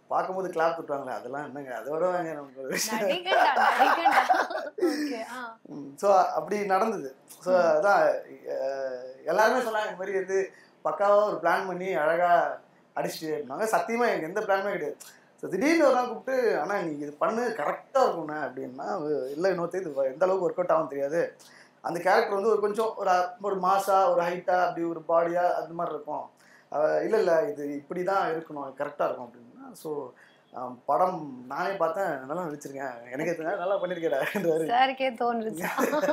பார்க்கும்போது கிளாப் தட்டுவாங்களே அதெல்லாம் என்னங்க அதோட வாங்க நமக்கு ஒரு விஷயம் நடிகண்டா நடிகண்டா ஓகே ஆ ஸோ அப்படி நடந்தது ஸோ அதான் அஹ், எல்லாருமே சொன்னாங்க இந்த மாதிரி வந்து பக்காவாக ஒரு பிளான் பண்ணி அழகாக அடிச்சுட்டு இருந்தாங்க சத்தியமாக எனக்கு எந்த பிளானுமே கிடையாது ஸோ திடீர்னு ஒரு நாள் கூப்பிட்டு ஆனால் நீ இது பண்ணு கரெக்டாக இருக்கும்ண்ணே அப்படின்னா இல்லை இன்னொருத்தர் இது எந்த அளவுக்கு ஒர்க் அவுட் ஆகும் தெரியாது அந்த கேரக்டர் வந்து ஒரு கொஞ்சம் ஒரு ஒரு மாசா ஒரு ஹைட்டா அப்படி ஒரு பாடியா அந்த மாதிரி இருக்கும் அஹ் இல்ல இல்ல இது இப்படி தான் இருக்கணும் கரெக்டா இருக்கும் அப்படின்னா ஸோ படம் நானே பார்த்தேன் நல்லா நடிச்சிருக்கேன் எனக்கு தெரிஞ்சா நல்லா பண்ணிருக்கேன் சாருக்கே தோன்றுச்சு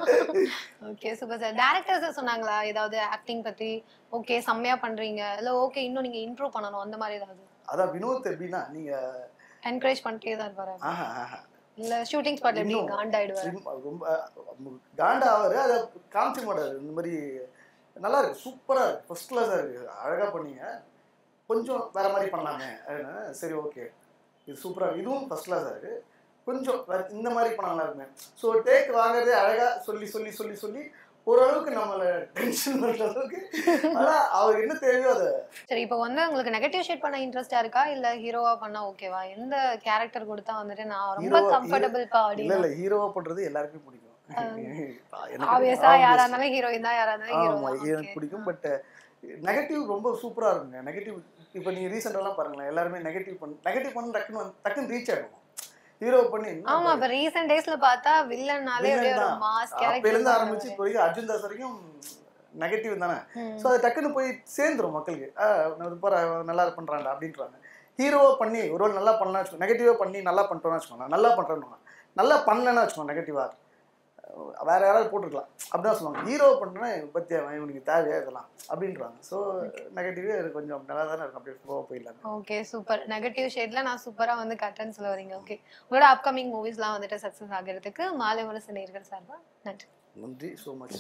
ஓகே சூப்பர் சார் டேரக்டர்ஸ் சொன்னாங்களா ஏதாவது ஆக்டிங் பத்தி ஓகே செம்மையா பண்றீங்க இல்ல ஓகே இன்னும் நீங்க இம்ப்ரூவ் பண்ணணும் அந்த மாதிரி ஏதாவது அதான் வினோத் எப்படின்னா நீங்க என்கரேஜ் பண்ணிட்டே தான் இருப்பாரு ஆஹா ஆஹா இல்ல ஷூட்டிங் ஸ்பாட்ல எப்படி இன்னும் காண்டாயிடுவாரு ரொம்ப ரொம்ப காண்டா ஆவாரு அதை காமிச்சிக்க மாட்டாரு இந்த மாதிரி நல்லா இருக்கு சூப்பரா இருக்கு ஃபர்ஸ்ட் கிளாஸா இருக்கு அழகா பண்ணீங்க கொஞ்சம் வேற மாதிரி பண்ணலாமே அப்படின்னா, சரி ஓகே இது சூப்பரா இருக்கு இதுவும் ஃபர்ஸ்ட் கிளாஸா இருக்கு கொஞ்சம் வேற இந்த மாதிரி பண்ண நல்லா இருக்குமே ஸோ டேக் வாங்குறதே அழகா சொல்லி சொல்லி சொல்லி சொல்லி ஓரளவுக்கு நம்மளை டென்ஷன் பண்ற அளவுக்கு ஆனா அவர் என்ன தேவையோ அதை சரி இப்போ வந்து உங்களுக்கு நெகட்டிவ் ஷேட் பண்ண இன்ட்ரெஸ்டா இருக்கா இல்ல ஹீரோவா பண்ணா ஓகேவா எந்த கேரக்டர் கொடுத்தா வந்துட்டு நான் ரொம்ப Hero- கம்ஃபர்டபுள் பா இல்ல அப்படின்னு இல்ல ஹீரோவா பண்றது எல்லாருக்குமே பிடிக்கும் எனக்கு- ஆப்வியஸா யாரா obvious. இருந்தாலும் ஹீரோயின் தான் யாரா இருந்தாலும் ஆமா ஹீரோ எனக்கு பிடிக்கும் பட் நெகட்டிவ் ரொம்ப சூப்பரா இருக்குங்க நெகட்டிவ் இப்போ நீங்க ரீசெண்டாலாம் பாருங்களேன் எல்லாருமே நெகட்டிவ் பண்ண நெகட்டிவ் பண்ண டக்குன்னு வந்து- டக்குன்னு ரீச் ஆகும் ஹீரோ பண்ணி என்ன ஆமா பாரு, இப்ப ரீசெண்ட் டேஸ்ல பார்த்தா வில்லன்னாலே அப்படியே villain ஒரு தான். மாஸ் அப்ப இருந்து ஆரம்பிச்சு கேரக்டர் இப்போ வரைக்கும் அர்ஜுன் தாஸ் வரைக்கும் நெகட்டிவ் தானே ஸோ அது டக்குன்னு போய் சேர்ந்துரும் மக்களுக்கு ஆ, நான் பாரு அவன் நல்லா பண்றான்டா அப்படின்றாங்க ஹீரோவா பண்ணி ஒரு வேளை நல்லா பண்ணலாம் வச்சுக்கோ நெகட்டிவா பண்ணி நல்லா பண்ணிட்டோம்னு வச்சுக்கோங்க நல்லா பண்றேன்னு நல்லா பண்ணலன்னு வச்சுக்கோங்க நெகட்டிவா வேற யாராவது போட்டுருக்கலாம் அப்படிதான் சொல்லுவாங்க ஹீரோ பண்ணுறேன்னா பத்தியா இவனுக்கு தேவையா இதெல்லாம் அப்படின்றாங்க ஸோ நெகட்டிவே கொஞ்சம் நல்லா தானே இருக்கும் அப்படியே ஃப்ளோவாக போயிடலாம் ஓகே சூப்பர் நெகட்டிவ் ஷேட்ல நான் சூப்பரா வந்து கட்டன் சொல்ல வரீங்க ஓகே உங்களோட அப்கமிங் மூவிஸ்லாம் வந்துட்டு சக்சஸ் ஆகிறதுக்கு மாலை முரசு நேர்கள் சார்பா நன்றி நன்றி ஸோ மச்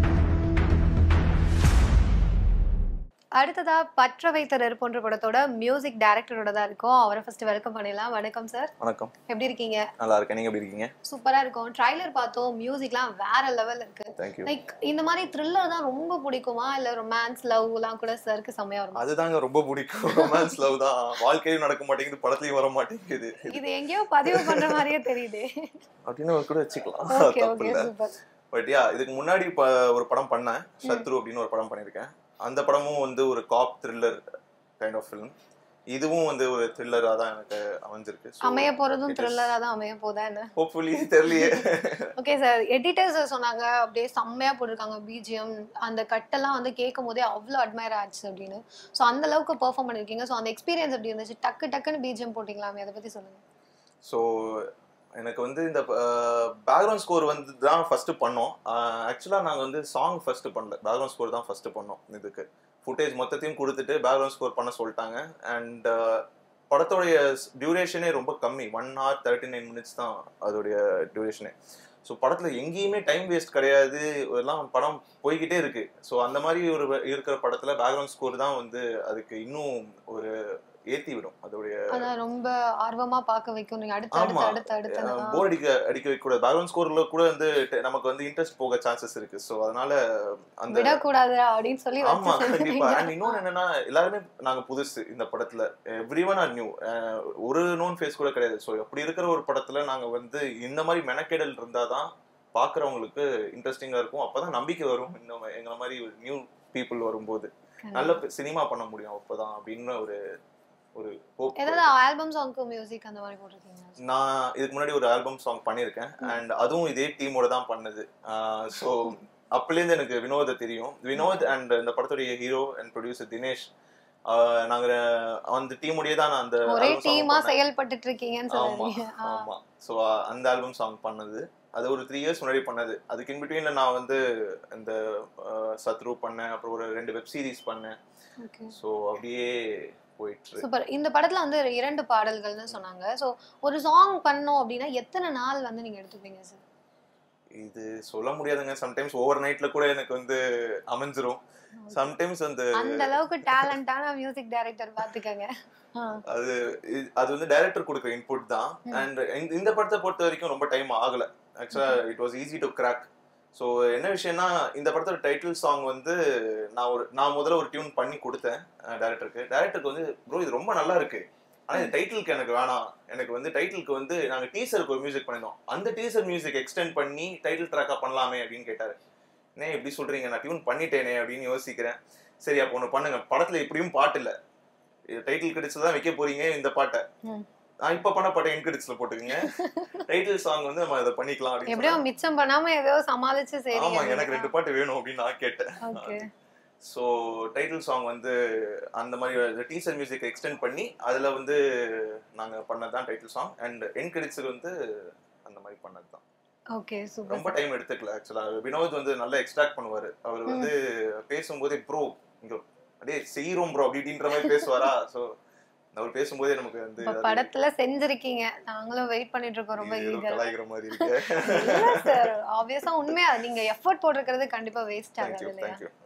அடுத்ததா பற்ற வைத்த நெருப்பொன்று படத்தோட மியூசிக் டைரக்டரோட தான் இருக்கும் அவரை ஃபர்ஸ்ட் வெல்கம் பண்ணிடலாம் வணக்கம் சார் வணக்கம் எப்படி இருக்கீங்க நல்லா இருக்கேன் நீங்க எப்படி இருக்கீங்க சூப்பரா இருக்கும் ட்ரைலர் பார்த்தோம் மியூசிக்லாம் வேற லெவல் இருக்கு தேங்க்யூ லைக் இந்த மாதிரி த்ரில்லர் தான் ரொம்ப பிடிக்குமா இல்ல ரொமான்ஸ் லவ்லாம் கூட சருக்கு செம்மையா வரும் அதுதாங்க ரொம்ப பிடிக்கும் ரொமான்ஸ் லவ் தான் வாழ்க்கையிலும் நடக்க மாட்டேங்குது படத்துலயும் வர மாட்டேங்குது இது எங்கேயோ பதிவு பண்ற மாதிரியே தெரியுது அப்படின்னு கூட வச்சுக்கலாம் ஓகே தப்பு ஓகே இல்ல சூப்பர் பட் யா இதுக்கு முன்னாடி இப்ப ஒரு படம் பண்ணேன் சத்ரு அப்படின்னு ஒரு படம் பண்ணியிருக்கேன் அந்த படமும் வந்து ஒரு cop thriller kind of film இதுவும் வந்து ஒரு த்ரில்லரா தான் எனக்கு அமைஞ்சிருக்கு அமைய போறதும் த்ரில்லரா தான் அமைய போதா என்ன ஹோப்ஃபுல்லி தெரியலையே ஓகே சார் எடிட்டர்ஸ் சொன்னாங்க அப்படியே செம்மையா போட்டிருக்காங்க பிஜிஎம் அந்த கட்டெல்லாம் வந்து கேட்கும் போதே அவ்வளோ அட்மையர் ஆச்சு அப்படின்னு ஸோ அந்த அளவுக்கு பெர்ஃபார்ம் பண்ணிருக்கீங்க ஸோ அந்த எக்ஸ்பீரியன்ஸ் எப்படி இருந்துச்சு டக்கு டக்குன்னு பிஜிஎம் போட்டிங்களாமே அதை பத்தி சொல்லுங்க ஸோ எனக்கு வந்து இந்த பேக்ரவுண்ட் ஸ்கோர் வந்து தான் ஃபர்ஸ்ட் பண்ணோம் ஆக்சுவலாக நாங்கள் வந்து சாங் ஃபர்ஸ்ட் பண்ணல பேக்ரவுண்ட் ஸ்கோர் தான் ஃபர்ஸ்ட் பண்ணோம் இதுக்கு ஃபுட்டேஜ் மொத்தத்தையும் கொடுத்துட்டு பேக்ரவுண்ட் ஸ்கோர் பண்ண சொல்லிட்டாங்க அண்ட் படத்தோடைய டியூரேஷனே ரொம்ப கம்மி one hour thirty nine minutes தான் அதோடைய டியூரேஷனே ஸோ படத்தில் எங்கேயுமே டைம் வேஸ்ட் கிடையாது எல்லாம் படம் போய்கிட்டே இருக்கு ஸோ அந்த மாதிரி ஒரு இருக்கிற படத்தில் பேக்ரவுண்ட் ஸ்கோர் தான் வந்து அதுக்கு இன்னும் ஒரு ஏற்றி விடும் அதோடைய அதான் ரொம்ப ஆர்வமா பார்க்க வைக்கும் நீங்க அடுத்து அடுத்து ஆமா. அடுத்து அடுத்து போர் அடிக்க அடிக்க வைக்க கூடாது பேக்ரவுண்ட் ஸ்கோர்ல கூட வந்து te- நமக்கு வந்து இன்ட்ரெஸ்ட் போக சான்சஸ் இருக்கு ஸோ அதனால அந்த விடக்கூடாது அப்படின்னு சொல்லி ஆமா வச்சு கண்டிப்பா செஞ்சுட்டீங்க. அண்ட் இன்னொன்னு என்னன்னா எல்லாருமே நாங்க புதுசு இந்த படத்துல எவ்ரி ஒன் ஆர் நியூ ஒரு நோன் ஃபேஸ் கூட கிடையாது ஸோ அப்படி இருக்கிற ஒரு படத்துல நாங்க வந்து இந்த மாதிரி மெனக்கெடல் இருந்தாதான் பாக்குறவங்களுக்கு இன்ட்ரெஸ்டிங்கா இருக்கும் அப்பதான் நம்பிக்கை வரும் இன்னும் எங்களை மாதிரி நியூ பீப்புள் வரும்போது நல்ல சினிமா பண்ண முடியும் அப்பதான் அப்படின்னு ஒரு ஒரு hope ஏதாவது ஆல்பம் சாங்க்கு மியூசிக் அந்த மாதிரி போட்டிருக்கீங்க நான் இதுக்கு முன்னாடி ஒரு ஆல்பம் சாங் பண்ணியிருக்கேன் அண்ட் அதுவும் இதே டீமோட தான் பண்ணது ஸோ அப்பலேருந்து எனக்கு வினோத தெரியும் வினோத் அண்ட் இந்த படத்துடைய ஹீரோ அண்ட் ப்ரொடியூசர் தினேஷ் ஆஹ் நாங்க அந்த டீமோடய தான் நான் அந்த ஒரே album song டீமா பண்ணேன். செயல்பட்டுட்டு இருக்கீங்கன்னு ஆமா சொல்லுவீங்க ஆ. ஆமா ஸோ அந்த ஆல்பம் சாங் பண்ணது அது ஒரு த்ரீ இயர்ஸ் முன்னாடி பண்ணது அதுக்கு இன் பிட்வீன்ல நான் வந்து இந்த ஆஹ், சத்ரு பண்ணேன் அப்புறம் ஒரு ரெண்டு வெப் சீரிஸ் பண்ணேன் Okay. ஸோ அப்படியே போயிட்டு இருக்கு. சூப்பர் இந்த படத்துல வந்து இரண்டு பாடல்கள்னு சொன்னாங்க சோ ஒரு சாங் பண்ணோம் அப்படின்னா எத்தனை நாள் வந்து நீங்க எடுத்துப்பீங்க சார் இது சொல்ல முடியாதுங்க சம்டைம்ஸ் ஓவர் நைட்ல கூட எனக்கு வந்து அமைஞ்சிரும் சம்டைம்ஸ் அந்த அந்த அளவுக்கு டேலண்டான மியூசிக் டைரக்டர் பாத்துக்கங்க ஆ. அது இது- அது வந்து டைரக்டர் கொடுக்குற இன்புட் தான் ம். அண்ட் இந்த படத்தை பொறுத்த வரைக்கும் ரொம்ப டைம் ஆகல ஆக்சுவலா it was easy to crack so என்ன விஷயம்னா இந்த படத்தோட டைட்டில் சாங் வந்து நான் ஒரு நான் முதல்ல ஒரு டியூன் பண்ணி கொடுத்தேன் டேரக்டருக்கு டேரக்டருக்கு வந்து ப்ரோ இது ரொம்ப நல்லா இருக்கு ஆனா இந்த டைட்டிலுக்கு எனக்கு வேணாம் எனக்கு வந்து டைட்டிலுக்கு வந்து நாங்க டீசருக்கு ஒரு மியூசிக் பண்ணிருந்தோம் அந்த டீசர் மியூசிக் எக்ஸ்டெண்ட் பண்ணி டைட்டில் ட்ராக்கா பண்ணலாமே அப்படின்னு கேட்டாரு என்ன எப்படி சொல்றீங்க நான் டியூன் பண்ணிட்டேனே அப்படின்னு யோசிக்கிறேன் சரி அப்போ ஒண்ணு பண்ணுங்க படத்துல இப்படியும் பாட்டு இல்ல டைட்டில் கிரெடிட்ஸ்ல தான் வைக்க போறீங்க இந்த பாட்டை ம். நான் இப்ப பண்ண பாட்டை என் கிரெடிட்ஸ்ல போட்டுக்கோங்க டைட்டில் சாங் வந்து நம்ம இதை பண்ணிக்கலாம் அப்படின்னு எப்படியோ சொன்னாங்க. மிச்சம் பண்ணாம ஏதோ சமாளிச்சு சரி ஆமா எனக்கு ரெண்டு பாட்டு வேணும் அப்படின்னு நான் கேட்டேன் ஓகே ஸோ டைட்டில் சாங் வந்து அந்த மாதிரி டீசர் மியூசிக் எக்ஸ்டெண்ட் பண்ணி அதுல வந்து நாங்க பண்ணது தான் டைட்டில் சாங் அண்ட் என் கிரெடிட்ஸுக்கு வந்து அந்த மாதிரி பண்ணது தான் ஓகே சூப்பர் ரொம்ப டைம் எடுத்துக்கல ஆக்சுவலா வினோத் வந்து நல்லா எக்ஸ்ட்ராக்ட் பண்ணுவாரு அவர் வந்து பேசும்போதே ப்ரோ இங்க அப்படியே செய்யறோம் ப்ரோ அப்படி இப்படின்ற மாதிரி பேசுவாரா ஸோ அவர் பேசும்போதே நமக்கு வந்து இப்ப அது படத்துல செஞ்சிருக்கீங்க நாங்களும் வெயிட் பண்ணிட்டு இருக்கோம் ரொம்ப ஏதோ ஈகரா கலாய்க்கிற மாதிரி இருக்கு இல்ல சார் ஆப்வியஸா உண்மையா நீங்க எஃபர்ட் போட்டிருக்கிறது கண்டிப்பா வேஸ்ட் ஆகாது தேங்க்யூ இல்லையா தேங்க்யூ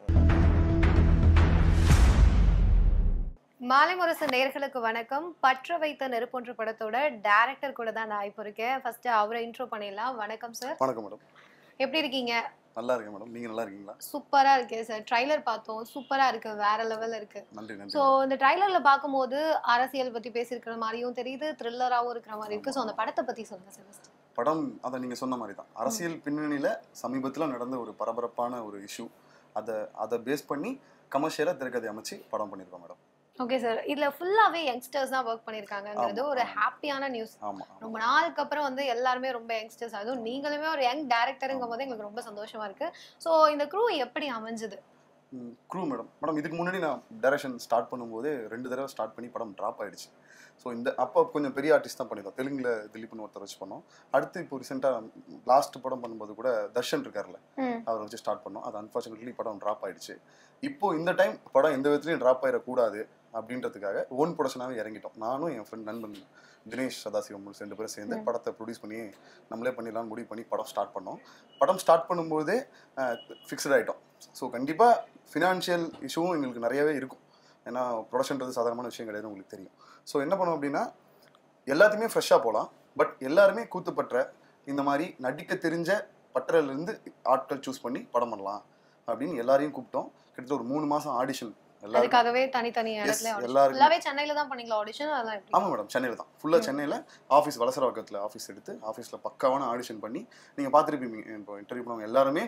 மாலை முரசு நேர்களுக்கு வணக்கம் பற்ற வைத்த நெருப்பொன்று படத்தோட டைரக்டர் கூட தான் நான் இப்போ இருக்கேன் ஃபர்ஸ்ட் அவரை இன்ட்ரோ பண்ணிடலாம் வணக்கம் சார் வணக்கம் மேடம் எப்படி இருக்கீங்க நல்லா இருக்கேன் மேடம் நீங்க நல்லா இருக்கீங்களா சூப்பரா இருக்கு சார் ட்ரைலர் பார்த்தோம் சூப்பரா இருக்கு வேற லெவல்ல இருக்கு நன்றி நன்றி ஸோ இந்த ட்ரைலர்ல பார்க்கும்போது அரசியல் பத்தி பேசியிருக்கிற மாதிரியும் தெரியுது த்ரில்லராகவும் இருக்கிற மாதிரி இருக்கு ஸோ அந்த படத்தை பத்தி சொல்லுங்க சார் first. படம் அதை நீங்க சொன்ன மாதிரி தான் அரசியல் பின்னணியில சமீபத்துல நடந்த ஒரு பரபரப்பான ஒரு இஷ்யூ அதை அதை பேஸ் பண்ணி கமர்ஷியலா திரைக்கதை அமைச்சு படம் பண்ணியிருக்கோம் மேடம் ஓகே சார் இதுல ஃபுல்லாவே யங்ஸ்டர்ஸ் தான் ஒர்க் பண்ணிருக்காங்கிறது ஆமா, ஒரு ஆமா. ஹாப்பியான நியூஸ் ஆமா ஆமா. ரொம்ப நாளுக்கு அப்புறம் வந்து எல்லாருமே ரொம்ப யங்ஸ்டர்ஸ் அதுவும் நீங்களுமே ஒரு யங் டேரக்டருங்கும் போது எங்களுக்கு ரொம்ப சந்தோஷமா இருக்கு ஸோ இந்த க்ரூ எப்படி அமைஞ்சது க்ரூ மேடம் மேடம் இதுக்கு முன்னாடி நான் டைரக்ஷன் ஸ்டார்ட் பண்ணும்போது ரெண்டு தடவை ஸ்டார்ட் பண்ணி படம் ட்ராப் ஆயிடுச்சு ஸோ இந்த அப்போ கொஞ்சம் பெரிய ஆர்டிஸ்ட் தான் பண்ணியிருந்தோம் தெலுங்குல திலீப்னு ஒருத்தர் வச்சு பண்ணோம் அடுத்து இப்போ ரீசெண்டாக லாஸ்ட் படம் பண்ணும்போது கூட தர்ஷன் இருக்கார்ல ம். அவரை வச்சு ஸ்டார்ட் பண்ணோம் அது அன்ஃபார்ச்சுனேட்லி படம் ட்ராப் ஆயிடுச்சு இப்போ இந்த டைம் படம் எந்த விதத்துலையும் ட்ராப் ஆயிடக்கூடாது அப்படின்றதுக்காக ஓன் ப்ரொடக்ஷனாகவே இறங்கிட்டோம் நானும் என் ஃப்ரெண்ட் நண்பன் தினேஷ் சதாசிவம் ரெண்டு பேரும் சேர்ந்து ம். படத்தை ப்ரொடியூஸ் பண்ணி நம்மளே பண்ணிடலாம்னு முடிவு பண்ணி படம் ஸ்டார்ட் பண்ணோம் படம் ஸ்டார்ட் பண்ணும்போதே ஃபிக்ஸ்ட் ஆகிட்டோம் ஸோ கண்டிப்பாக ஃபினான்ஷியல் இஷ்யூவும் எங்களுக்கு நிறையவே இருக்கும் ஏன்னா ப்ரொடக்ஷன்றது சாதாரணமான விஷயம் கிடையாது உங்களுக்கு தெரியும் ஸோ என்ன பண்ணோம் அப்படின்னா எல்லாத்தையுமே ஃப்ரெஷ்ஷாக போகலாம் பட் எல்லாருமே கூத்துப்பற்ற இந்த மாதிரி நடிக்க தெரிஞ்ச பட்டறையிலேருந்து ஆட்கள் சூஸ் பண்ணி படம் பண்ணலாம் அப்படின்னு எல்லாரையும் கூப்பிட்டோம் கிட்டத்தட்ட ஒரு மூணு மாதம் ஆடிஷன் எல்லாரும் அதுக்காகவே தனித்தனி Yes, இடத்துல audition. எல்லாருக்கும். ஃபுல்லாவே சென்னையில தான் பண்ணீங்களா ஆடிஷன் அதெல்லாம் எப்படி ஆமாம் மேடம் சென்னையில் தான் ஃபுல்லாக ம். சென்னையில் ஆஃபீஸ் வலசரவாக்கத்தில் ஆஃபீஸ் எடுத்து ஆஃபீஸில் பக்காவான ஆடிஷன் பண்ணி நீங்கள் பார்த்துருப்பீங்க இப்போ இன்டர்வியூ பண்ணவங்க எல்லாருமே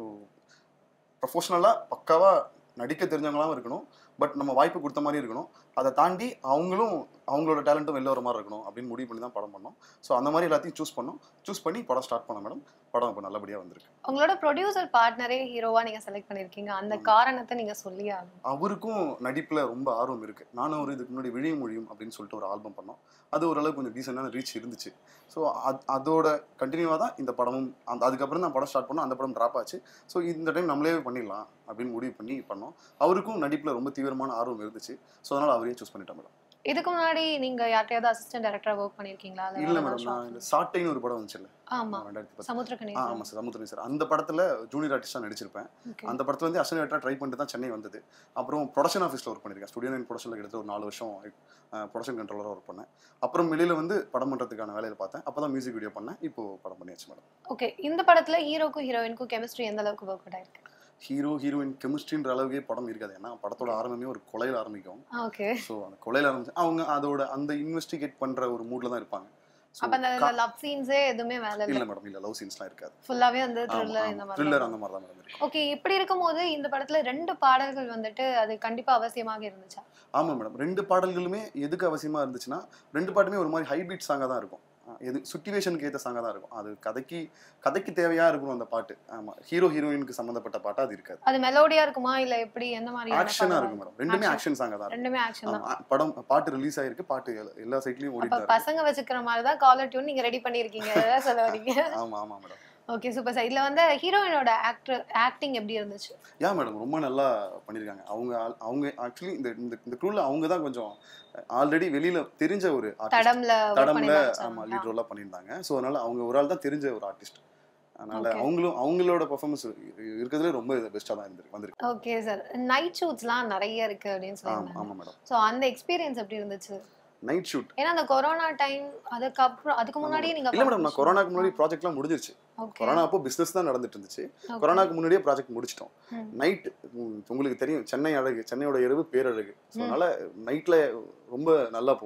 ப்ரொஃபஷ்னலாக பக்காவாக நடிக்க தெரிஞ்சவங்களாவும் இருக்கணும் பட் நம்ம வாய்ப்பு கொடுத்த மாதிரி இருக்கணும் அதை தாண்டி அவங்களும் அவங்களோட டேலண்ட்டும் வெளில வர மாதிரி இருக்கணும் அப்படின்னு முடிவு பண்ணி தான் படம் பண்ணோம் ஸோ அந்த மாதிரி எல்லாத்தையும் சூஸ் பண்ணோம் சூஸ் பண்ணி படம் ஸ்டார்ட் பண்ணோம் மேடம் படம் இப்போ நல்லபடியாக வந்திருக்கு உங்களோட ப்ரொடியூசர் பார்ட்னரே ஹீரோவா நீங்க செலக்ட் பண்ணிருக்கீங்க அந்த காரணத்தை நீங்க சொல்லி ஆகணும் அவருக்கும் நடிப்பில் ரொம்ப ஆர்வம் இருக்குது நானும் ஒரு இதுக்கு முன்னாடி விழிய மொழியும் அப்படின்னு சொல்லிட்டு ஒரு ஆல்பம் பண்ணோம் அது ஓரளவுக்கு கொஞ்சம் டீசெண்டான ரீச் இருந்துச்சு ஸோ அதோட கண்டினியூவாக தான் இந்த படமும் அந்த அதுக்கப்புறம் தான் படம் ஸ்டார்ட் பண்ணோம் அந்த படம் ட்ராப் ஆச்சு ஸோ இந்த டைம் நம்மளே பண்ணிடலாம் அப்படின்னு முடிவு பண்ணி பண்ணோம் அவருக்கும் நடிப்பில் ரொம்ப தீவிரமான ஆர்வம் இருந்துச்சு ஸோ அதனால் அவரையே சூஸ் பண்ணிட்டோம் மேடம் இதுக்கு முன்னாடி நீங்க யார்ட்டையாவது அசிஸ்டன்ட் டைரக்டரா ஒர்க் பண்ணிருக்கீங்களா இல்லை மேடம் நான் இந்த சாட்டைன்னு ஒரு படம் வந்துச்சுல்ல ஆமா ரெண்டாயிரத்தி பத்து சமுத்திரக்கணி ஆ ஆமாம் சார் சமுத்திரம் சார் அந்த படத்தில் ஜூனியர் ஆர்டிஸ்டாக நடிச்சிருப்பேன் Okay. அந்த படத்துல வந்து அசன் ட்ரை பண்ணிட்டு தான் சென்னை வந்தது அப்புறம் ப்ரொடக்ஷன் ஆஃபீஸில் ஒர்க் பண்ணியிருக்கேன் ஸ்டுடியோ நைன் ப்ரொடக்ஷனில் கிட்டத்தட்ட ஒரு நாலு வருஷம் ப்ரொடக்ஷன் கண்ட்ரோலராக ஒர்க் பண்ணேன் அப்புறம் வெளியில் வந்து படம் பண்ணுறதுக்கான வேலையில் பார்த்தேன் அப்போ தான் மியூசிக் வீடியோ பண்ணேன் இப்போ படம் பண்ணியாச்சு மேடம் ஓகே இந்த படத்துல ஹீரோக்கும் ஹீரோயினுக்கும் கெமிஸ்ட்ரி எந்த அளவுக்கு ஒர்க் அவுட் ஆயிருக்கு ஹீரோ ஹீரோயின் கெமிஸ்ட்ரின்ற அளவுக்கே படம் இருக்காது ஏன்னா படத்தோட ஆரம்பமே ஒரு கொலையில் ஆரம்பிக்கும் ஓகே ஸோ அந்த கொலையில் ஆரம்பிச்சு அவங்க அதோட அந்த இன்வெஸ்டிகேட் பண்ணுற ஒரு மூடில் தான் இருப்பாங்க So, அப்ப அந்த கா- லவ் சீன்ஸே எதுவுமே வேலை இல்ல இல்ல மேடம் இல்ல லவ் சீன்ஸ்லாம் இருக்காது ஃபுல்லாவே வந்து த்ரில்லர் இந்த மாதிரி த்ரில்லர் அந்த மாதிரி தான் மேடம் இருக்கு ஓகே இப்படி இருக்கும்போது இந்த படத்துல ரெண்டு பாடல்கள் வந்துட்டு அது கண்டிப்பா அவசியமாக இருந்துச்சா ஆமாம் மேடம் ரெண்டு பாடல்களுமே எதுக்கு அவசியமா இருந்துச்சுன்னா ரெண்டு பாட்டுமே ஒரு மாதிரி ஹைபீட் சாங்காக தான் இருக்கும் அஹ் எது சுச்சுவேஷனுக்கு ஏற்ற சாங்காக தான் இருக்கும் அது கதைக்கு கதைக்கு தேவையா இருக்கணும் அந்த பாட்டு ஆமாம் ஹீரோ ஹீரோயினுக்கு சம்மந்தப்பட்ட பாட்டா அது இருக்காது அது மெலோடியா இருக்குமா இல்ல எப்படி எந்த மாதிரி ஆக்ஷனாக இருக்கும் மேடம் ரெண்டுமே Action. ஆக்ஷன் சாங்காக தான் இருக்கும் ரெண்டுமே ஆக்ஷன் தான் ஆமா, படம் பாட்டு ரிலீஸ் ஆயிருக்கு பாட்டு எல்லா- எல்லா சைட்லயும் அப்ப ஓடிட்டு தான் இருக்கு பசங்க வச்சுக்கிற மாதிரி தான் காலர் டியூன் நீங்க ரெடி பண்ணிருக்கீங்க அதான் சொல்ல வரீங்க ஆமா ஆமா மேடம் ஓகே சூப்பர் சார் இதுல வந்து ஹீரோயினோட ஆக்டர் ஆக்டிங் எப்படி இருந்துச்சு யா மேடம் ரொம்ப நல்லா பண்ணியிருக்காங்க அவங்க ஆள்- அவங்க ஆக்சுவலி இந்த இந்த இந்த க்ரூவில் அவங்க தான் கொஞ்சம் ஆல்ரெடி வெளியில தெரிஞ்ச ஒரு artist. தடம்ல work தடம்ல பண்ணிருந்தாங்க. ஆமா லீட் ரோலாக பண்ணியிருந்தாங்க ஸோ அதனால அவங்க ஒரு ஆள் தான் தெரிஞ்ச ஒரு ஆர்டிஸ்ட் அதனால Okay. அவங்களும் அவங்களோட பெர்ஃபார்மன்ஸ் இருக்கிறதுல ரொம்ப பெஸ்ட்டாக தான் இருந்திருக்கு வந்திருக்கு ஓகே சார் நைட் ஷூட்ஸ்லாம் நிறைய இருக்கு அப்படின்னு ஆமா சொல்லியிருந்தாங்க ஆமா மேடம் ஸோ அந்த எக்ஸ்பீரியன்ஸ் எப்படி இருந்துச்சு நைட் ஷூட் ஏன்னா அந்த கொரோனா டைம் அதுக்கப்புறம் அதுக்கு முன்னாடியே நீங்க இல்ல மேடம் நான் கொரோனாக்கு முன்னாடி ப்ராஜெக்ட்லாம் முடிஞ்சிருச்சு ஓகே கொரோனா அப்போ பிசினஸ் தான் நடந்துட்டு இருந்துச்சு கொரோனாக்கு முன்னாடியே ப்ராஜெக்ட் முடிச்சிட்டோம் ம். நைட் உங்களுக்கு தெரியும் சென்னை அழகு சென்னையோட இரவு பேரழகு ஸோ அதனால நைட்ல ரொம்ப நல்லா போகும்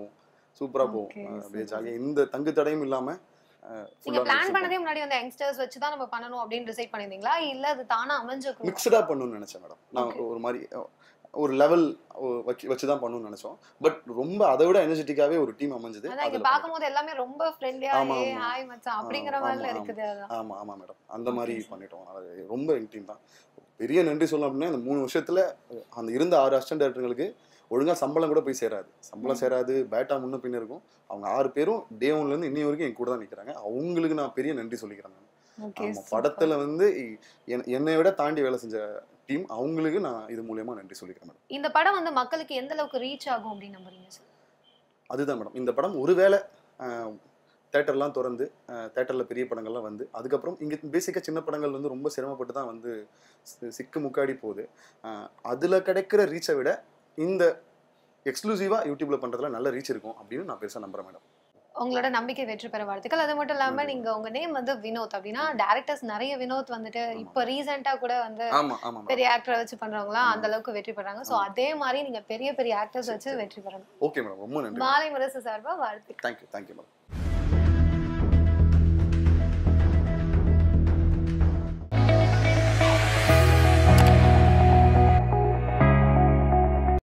சூப்பரா Okay, போகும் அஹ் அப்படியே super. ஜாலியா எந்த தங்கு தடையும் இல்லாம அஹ், full நீங்க ஆ பிளான் mix பண்ணதே முன்னாடி அந்த யங்ஸ்டர்ஸ் வச்சு தான் நம்ம பண்ணணும் அப்படின்னு டிசைட் பண்ணிருந்தீங்களா இல்ல அது தானா அமைஞ்ச மிக்சடா பண்ணணும்னு நினைச்சேன் மேடம் நான் Okay. ஒரு மாதிரி அஹ், ஒரு லெவல் வச்சு வச்சு தான் பண்ணணும்னு நினைச்சோம் பட் ரொம்ப அதை விட எனர்ஜெட்டிக்காவே ஒரு டீம் அமைஞ்சது அதான் இங்க அதுல பாக்கும்போது எல்லாமே ரொம்ப ஃப்ரெண்ட்லியா ஆமா, ஏ ஆமா. ஹாய் மச்சான் அப்படிங்கிற ஆமா, மாதிரில ஆமா. இருக்குது அதான் ஆமா ஆமா மேடம் அந்த மாதிரி Okay, sir. பண்ணிட்டோம் அது ரொம்ப எங்க டீம் தான் பெரிய நன்றி சொல்லணும் அப்படின்னா இந்த மூணு வருஷத்துல அஹ், அந்த இருந்த ஆறு அசிஸ்டன்ட் டேரக்டர்களுக்கு ஒழுங்கா சம்பளம் கூட போய் சேராது சம்பளம் சேராது பேட்டா முன்ன பின்ன இருக்கும் அவங்க ஆறு பேரும் டே ஒன்ல இருந்து இன்னி வரைக்கும் என் கூட தான் நிக்கிறாங்க அவங்களுக்கு நான் பெரிய நன்றி சொல்லிக்கிறேன் நான் ஓகே ஆமா படத்துல வந்து இ- என்- என்னை விட தாண்டி வேலை செஞ்ச டீம் அவங்களுக்கு நான் இது மூலியமா நன்றி சொல்லிக்கிறேன் மேடம் இந்த படம் வந்து மக்களுக்கு எந்த அளவுக்கு ரீச் ஆகும் அப்படின்னு நம்புறீங்க சார் அதுதான் மேடம் இந்த படம் ஒருவேளை தேட்டர்லாம் திறந்து தேட்டரில் பெரிய படங்கள்லாம் வந்து அதுக்கப்புறம் இங்கே பேசிக்காக சின்ன படங்கள் வந்து ரொம்ப சிரமப்பட்டு தான் வந்து சி- சிக்கு முக்காடி போகுது அதில் கிடைக்கிற ரீச்சை விட இந்த எக்ஸ்க்ளூசிவாக யூடியூப்ல பண்ணுறதுல நல்ல ரீச் இருக்கும் அப்படின்னு நான் பெருசாக நம்புறேன் மேடம் உங்களோட நம்பிக்கை வெற்றி பெற வாழ்த்துக்கள் அது மட்டும் இல்லாம நன்றி. நீங்க உங்க நேம் வந்து வினோத் அப்படின்னா டேரக்டர்ஸ் நிறைய வினோத் வந்துட்டு ஆமா. இப்போ ரீசெண்டா கூட வந்து ஆமாம் ஆமாம் பெரிய ஆக்டரை வச்சு பண்றவங்களாம் ஆமா. அந்த அளவுக்கு வெற்றி பெறாங்க சோ ஆமா. அதே மாதிரி நீங்க பெரிய பெரிய ஆக்டர்ஸ் சரி, வச்சு சரி. வெற்றி பெறணும் ஓகே மேடம் ரொம்ப நன்றி மாலை முரசு சார்பா வாழ்த்து தேங்க்யூ தேங்க்யூ மேடம்